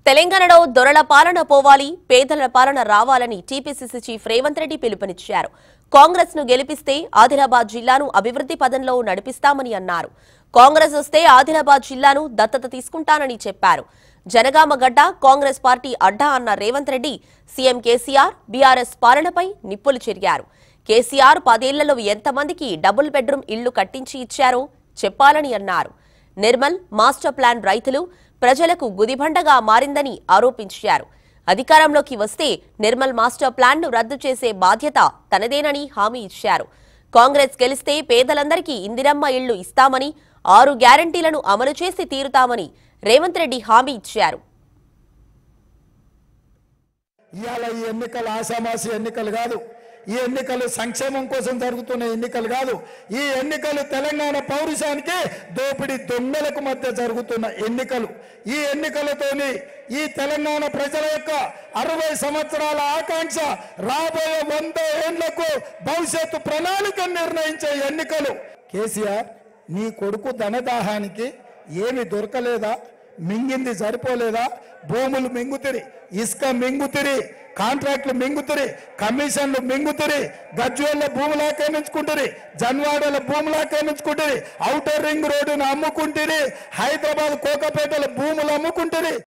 తెలంగాణలో దొరల పాలన పోవాలి పేదల పాలన రావాలని టీపీసీసీ చీఫ్ రేవంత్ రెడ్డి పిలుపునిచ్చారు కాంగ్రెస్ ను గెలిపిస్తే ఆదిలాబాద్ జిల్లాను అభివృద్ధి పదంలో నడిపిస్తామని అన్నారు కాంగ్రెస్ వస్తే ఆదిలాబాద్ జిల్లాను దత్తత తీసుకుంటానని చెప్పారు జనగామ గడ్డ కాంగ్రెస్ పార్టీ అడ్డా అన్న Revanth Reddy CM KCR BRS పాలనపై నిప్పులు చెరిగారు కేసీఆర్ పదేళ్లలో ఎంతమందికి డబుల్ బెడ్రూమ్ ఇళ్లు కట్టించి ఇచ్చారో చెప్పాలని అన్నారు నిర్మల్ మాస్టర్ ప్లాన్ రైతులు ప్రజలకు గుదిబండగా మారిందని ఆరోపించారు అధికారంలోకి వస్తే నిర్మల్ మాస్టర్ ప్లాన్ను రద్దు చేసే బాధ్యత తనదేనని హామీ ఇచ్చారు కాంగ్రెస్ గెలిస్తే పేదలందరికీ ఇందిరమ్మ ఇళ్లు ఇస్తామని ఆరు గ్యారంటీలను అమలు చేసి తీరుతామని రేవంత్ రెడ్డి హామీ ఇచ్చారు ఇవాళ ఈ ఎన్నికలు ఆషామాసి ఎన్నికలు కాదు ఈ ఎన్నికలు సంక్షేమం కోసం జరుగుతున్న ఎన్నికలు కాదు ఈ ఎన్నికలు తెలంగాణ పౌరుషానికి దోపిడీ దొంగలకు మధ్య జరుగుతున్న ఎన్నికలు ఈ ఎన్నికలతోని ఈ తెలంగాణ ప్రజల యొక్క అరవై సంవత్సరాల ఆకాంక్ష రాబోయే వంద ఏళ్లకు భవిష్యత్తు ప్రణాళిక నిర్ణయించే ఎన్నికలు కేసీఆర్ నీ కొడుకు ధనదాహానికి ఏమి దొరకలేదా మింగింది సరిపోలేదా భూములు మింగుతిరి ఇసుక మింగుతిరి కాంట్రాక్ట్లు మింగుతిరి కమిషన్లు మింగుతిరి గజ్వేళ్ళ భూములు ఆక్రమించుకుంటారు జన్వాడల భూములు ఆక్రమించుకుంటారు ఔటర్ రింగ్ రోడ్డును అమ్ముకుంటారు హైదరాబాద్ కోకపేటల భూములు అమ్ముకుంటారు